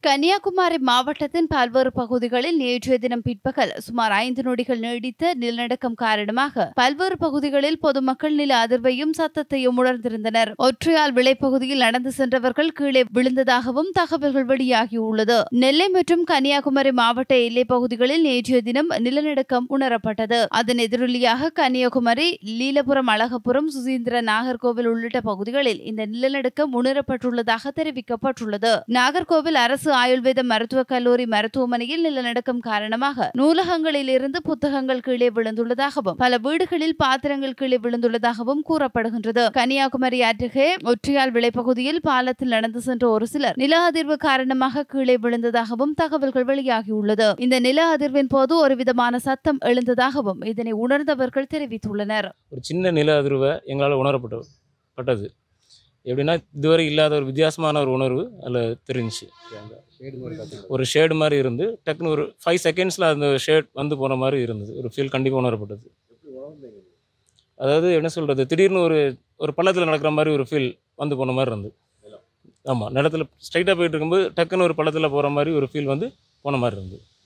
கன்னியாகுமரி மாவட்டத்தின் பல்வேறு பகுதிகளில் நேற்றைய தினம் பிற்பகல் சுமார் ஐந்து நொடிகள் நீடித்த நிலநடுக்கம் காரணமாக பல்வேறு பகுதிகளில் பொதுமக்கள் நில அதிர்வையும் சத்தத்தையும் உணர்ந்திருந்தனர் ஒற்றையால் விளைப்பகுதியில் நடந்து சென்றவர்கள் கீழே விழுந்ததாகவும் தகவல்கள் வெளியாகியுள்ளது நெல்லை மற்றும் கன்னியாகுமரி மாவட்ட எல்லைப் பகுதிகளில் நேற்றைய தினம் நிலநடுக்கம் உணரப்பட்டது அதன் எதிரொலியாக கன்னியாகுமரி லீலபுரம் அழகப்புரம் சுசீந்திர நாகர்கோவில் உள்ளிட்ட பகுதிகளில் இந்த நிலநடுக்கம் உணரப்பட்டுள்ளதாக தெரிவிக்கப்பட்டுள்ளது நாகர்கோவில் அரசு ஆயுர்வேத மருத்துவக் கல்லூரி மருத்துவமனையில் நிலநடுக்கம் காரணமாக நூலகங்களில் இருந்து புத்தகங்கள் கீழே விழுந்துள்ளதாகவும் பல வீடுகளில் பாத்திரங்கள் கீழே விழுந்துள்ளதாகவும் கூறப்படுகின்றது கன்னியாகுமரி அருகே ஒற்றையால் விளைப்பகுதியில் பாலத்தில் நடந்து சென்ற ஒரு சிலர் நில அதிர்வு காரணமாக கீழே விழுந்ததாகவும் தகவல்கள் வெளியாகியுள்ளது இந்த நில அதிர்வின் போது ஒரு விதமான சத்தம் எழுந்ததாகவும் இதனை உணர்ந்தவர்கள் தெரிவித்துள்ளனர் ஒரு சின்ன நில அதிர்வை எங்களால் உணரப்பட்டு பட்டது எப்படின்னா இதுவரை இல்லாத ஒரு வித்தியாசமான ஒரு உணர்வு அதில் தெரிஞ்சுச்சு ஒரு ஷேடு மாதிரி இருந்து டக்குன்னு ஒரு ஃபைவ் செகண்ட்ஸில் அந்த ஷேட் வந்து போன மாதிரி இருந்தது ஒரு ஃபீல் கண்டிப்பாக உணரப்பட்டது அதாவது என்ன சொல்கிறது திடீர்னு ஒரு ஒரு பள்ளத்தில் நடக்கிற மாதிரி ஒரு ஃபீல் வந்து போன மாதிரி இருந்தது ஆமாம் நிலத்துல ஸ்ட்ரைட்டாக போயிட்டு இருக்கும்போது டக்குன்னு ஒரு பள்ளத்தில் போகிற மாதிரி ஒரு ஃபீல் வந்து போன மாதிரி இருந்தது